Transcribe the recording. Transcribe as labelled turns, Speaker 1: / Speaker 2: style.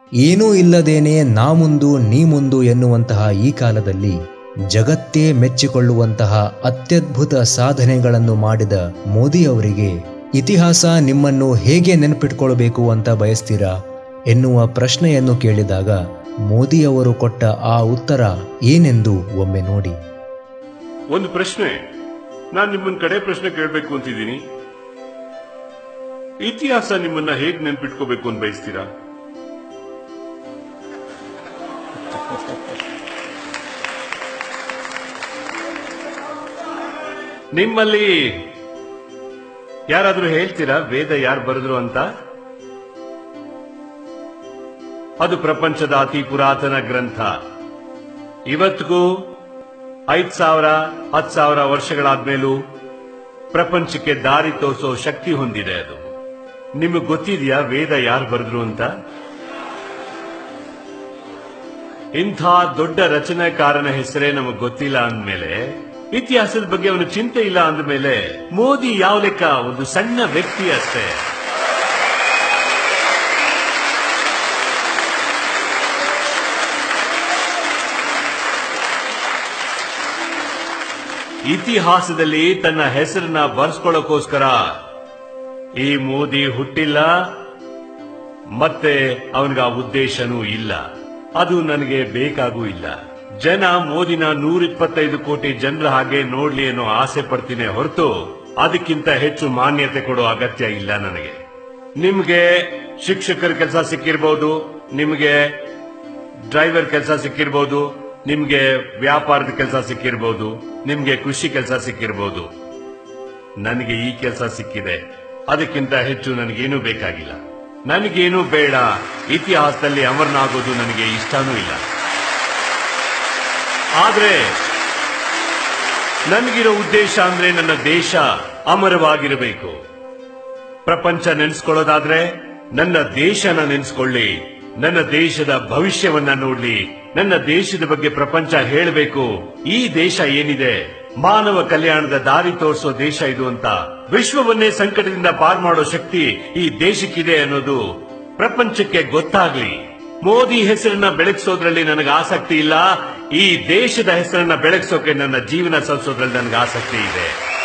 Speaker 1: ಏನೂ ಇಲ್ಲದೇನೆ ನಾ ಮುಂದು ನೀ ಮುಂದು ಎನ್ನುವಂತಹ ಈ ಕಾಲದಲ್ಲಿ ಜಗತ್ತೇ ಮೆಚ್ಚಿಕೊಳ್ಳುವಂತಹ ಅತ್ಯದ್ಭುತ ಸಾಧನೆಗಳನ್ನು ಮಾಡಿದ ಮೋದಿ ಅವರಿಗೆ ಇತಿಹಾಸ ನಿಮ್ಮನ್ನು ಹೇಗೆ ನೆನಪಿಟ್ಕೊಳ್ಬೇಕು ಅಂತ ಬಯಸ್ತೀರಾ ಎನ್ನುವ ಪ್ರಶ್ನೆಯನ್ನು ಕೇಳಿದಾಗ ಮೋದಿ ಅವರು ಕೊಟ್ಟ ಆ ಉತ್ತರ ಏನೆಂದು ಒಮ್ಮೆ ನೋಡಿ
Speaker 2: ಒಂದು ಪ್ರಶ್ನೆ ನಾನು ನಿಮ್ಮನ್ನ ಕಡೆ ಪ್ರಶ್ನೆ ಕೇಳಬೇಕು ಅಂತಿದ್ದೀನಿ ಇತಿಹಾಸ ನಿಮ್ಮನ್ನ ಹೇಗ್ ನೆನ್ಪಿಟ್ಕೋಬೇಕು ಅಂತ ಬಯಸ್ತೀರಾ ನಿಮ್ಮಲ್ಲಿ ಯಾರಾದ್ರೂ ಹೇಳ್ತೀರಾ ವೇದ ಯಾರು ಬರೆದ್ರು ಅಂತ ಅದು ಪ್ರಪಂಚದ ಅತಿ ಪುರಾತನ ಗ್ರಂಥ ಇವತ್ತಿಗೂ ಐದ್ ಸಾವಿರ ಹತ್ತು ಸಾವಿರ ವರ್ಷಗಳಾದ್ಮೇಲೂ ಪ್ರಪಂಚಕ್ಕೆ ದಾರಿ ತೋರಿಸೋ ಶಕ್ತಿ ಹೊಂದಿದೆ ಅದು ನಿಮಗೆ ಗೊತ್ತಿದೆಯಾ ವೇದ ಯಾರು ಬರೆದ್ರು ಅಂತ ಇಂಥ ದೊಡ್ಡ ರಚನೆಕಾರನ ಹೆಸರೇ ನಮಗೆ ಗೊತ್ತಿಲ್ಲ ಅಂದ್ಮೇಲೆ ಇತಿಹಾಸದ ಬಗ್ಗೆ ಅವನು ಚಿಂತೆ ಇಲ್ಲ ಅಂದ್ಮೇಲೆ ಮೋದಿ ಯಾವ ಲೆಕ್ಕ ಒಂದು ಸಣ್ಣ ವ್ಯಕ್ತಿ ಅಷ್ಟೇ ಇತಿಹಾಸದಲ್ಲಿ ತನ್ನ ಹೆಸರನ್ನ ಬರ್ಸ್ಕೊಳ್ಳೋಕೋಸ್ಕರ ಈ ಮೋದಿ ಹುಟ್ಟಿಲ್ಲ ಮತ್ತೆ ಅವನಿಗೆ ಆ ಉದ್ದೇಶನೂ ಇಲ್ಲ ಅದು ನನಗೆ ಬೇಕಾಗೂ ಇಲ್ಲ ಜನ ಮೋದಿನ ನೂರಿಪ್ಪತ್ತೈದು ಕೋಟಿ ಜನರ ಹಾಗೆ ನೋಡ್ಲಿ ಅನ್ನೋ ಆಸೆ ಪಡ್ತೀನಿ ಹೊರತು ಅದಕ್ಕಿಂತ ಹೆಚ್ಚು ಮಾನ್ಯತೆ ಕೊಡೋ ಅಗತ್ಯ ಇಲ್ಲ ನನಗೆ ನಿಮ್ಗೆ ಶಿಕ್ಷಕರ ಕೆಲಸ ಸಿಕ್ಕಿರ್ಬೋದು ನಿಮ್ಗೆ ಡ್ರೈವರ್ ಕೆಲಸ ಸಿಕ್ಕಿರ್ಬೋದು ನಿಮ್ಗೆ ವ್ಯಾಪಾರದ ಕೆಲಸ ಸಿಕ್ಕಿರ್ಬೋದು ನಿಮ್ಗೆ ಕೃಷಿ ಕೆಲಸ ಸಿಕ್ಕಿರ್ಬೋದು ನನಗೆ ಈ ಕೆಲಸ ಸಿಕ್ಕಿದೆ ಅದಕ್ಕಿಂತ ಹೆಚ್ಚು ನನಗೇನೂ ಬೇಕಾಗಿಲ್ಲ ನನಗೇನೂ ಬೇಡ ಇತಿಹಾಸದಲ್ಲಿ ಅಮರನಾಗೋದು ನನಗೆ ಇಷ್ಟನೂ ಇಲ್ಲ ಆದ್ರೆ ನನಗಿರೋ ಉದ್ದೇಶ ಅಂದ್ರೆ ನನ್ನ ದೇಶ ಅಮರವಾಗಿರಬೇಕು ಪ್ರಪಂಚ ನೆನೆಸ್ಕೊಳ್ಳೋದಾದ್ರೆ ನನ್ನ ದೇಶನ ನೆನೆಸ್ಕೊಳ್ಳಿ ನನ್ನ ದೇಶದ ಭವಿಷ್ಯವನ್ನ ನೋಡ್ಲಿ ನನ್ನ ದೇಶದ ಬಗ್ಗೆ ಪ್ರಪಂಚ ಹೇಳಬೇಕು ಈ ದೇಶ ಏನಿದೆ ಮಾನವ ಕಲ್ಯಾಣದ ದಾರಿ ತೋರಿಸೋ ದೇಶ ಇದು ಅಂತ ವಿಶ್ವವನ್ನೇ ಸಂಕಟದಿಂದ ಪಾರ್ ಮಾಡೋ ಶಕ್ತಿ ಈ ದೇಶಕ್ಕಿದೆ ಅನ್ನೋದು ಪ್ರಪಂಚಕ್ಕೆ ಗೊತ್ತಾಗ್ಲಿ ಮೋದಿ ಹೆಸರನ್ನ ಬೆಳಗಿಸೋದ್ರಲ್ಲಿ ನನಗೆ ಆಸಕ್ತಿ ಇಲ್ಲ ಈ ದೇಶದ ಹೆಸರನ್ನ ಬೆಳಗಿಸೋಕೆ ನನ್ನ ಜೀವನ ಸಲ್ಸೋದ್ರಲ್ಲಿ ನನಗೆ ಆಸಕ್ತಿ ಇದೆ